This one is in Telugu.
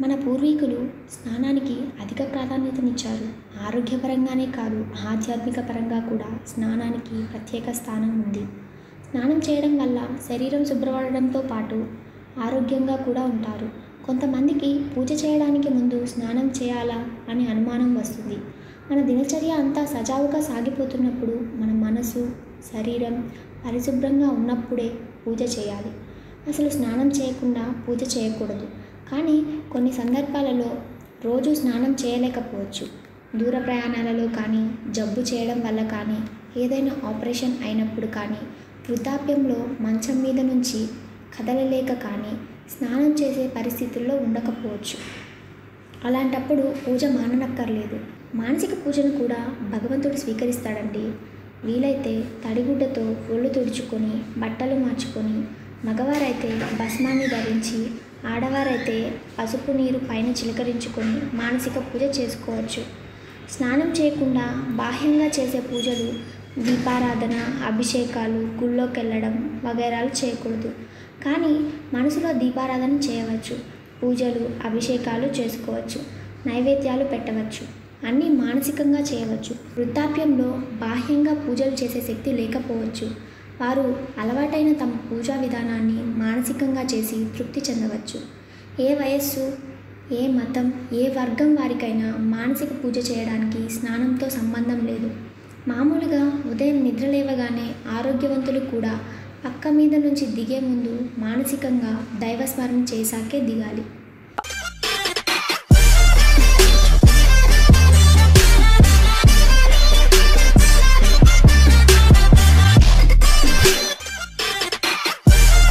మన పూర్వీకులు స్నానానికి అధిక ప్రాధాన్యతనిచ్చారు ఆరోగ్యపరంగానే కాదు ఆధ్యాత్మిక పరంగా కూడా స్నానానికి ప్రత్యేక స్థానం ఉంది స్నానం చేయడం వల్ల శరీరం శుభ్రపడడంతో పాటు ఆరోగ్యంగా కూడా ఉంటారు కొంతమందికి పూజ చేయడానికి ముందు స్నానం చేయాలా అని అనుమానం వస్తుంది మన దినచర్య అంతా సజావుగా సాగిపోతున్నప్పుడు మన మనసు శరీరం పరిశుభ్రంగా ఉన్నప్పుడే పూజ చేయాలి అసలు స్నానం చేయకుండా పూజ చేయకూడదు కానీ కొన్ని సందర్భాలలో రోజు స్నానం చేయలేకపోవచ్చు దూర ప్రయాణాలలో కానీ జబ్బు చేయడం వల్ల కానీ ఏదైనా ఆపరేషన్ అయినప్పుడు కానీ వృద్ధాప్యంలో మంచం మీద నుంచి కదలలేక కానీ స్నానం చేసే పరిస్థితుల్లో ఉండకపోవచ్చు అలాంటప్పుడు పూజ మాననక్కర్లేదు మానసిక పూజను కూడా భగవంతుడు స్వీకరిస్తాడండి వీలైతే తడిగుడ్డతో ఒళ్ళు తుడుచుకొని బట్టలు మార్చుకొని మగవారైతే భస్మాన్ని ధరించి ఆడవారైతే పసుపు నీరు పైన చిలకరించుకొని మానసిక పూజ చేసుకోవచ్చు స్నానం చేయకుండా బాహ్యంగా చేసే పూజలు దీపారాధన అభిషేకాలు గుళ్ళోకి వెళ్ళడం వగైరాలు చేయకూడదు కానీ మనసులో దీపారాధన చేయవచ్చు పూజలు అభిషేకాలు చేసుకోవచ్చు నైవేద్యాలు పెట్టవచ్చు అన్నీ మానసికంగా చేయవచ్చు వృద్ధాప్యంలో బాహ్యంగా పూజలు చేసే శక్తి లేకపోవచ్చు వారు అలవాటైన తమ పూజా విధానాన్ని మానసికంగా చేసి తృప్తి చెందవచ్చు ఏ వయస్సు ఏ మతం ఏ వర్గం వారికైనా మానసిక పూజ చేయడానికి స్నానంతో సంబంధం లేదు మామూలుగా ఉదయం నిద్ర లేవగానే ఆరోగ్యవంతులు కూడా పక్క మీద నుంచి దిగే ముందు మానసికంగా దైవస్మరణ చేశాకే దిగాలి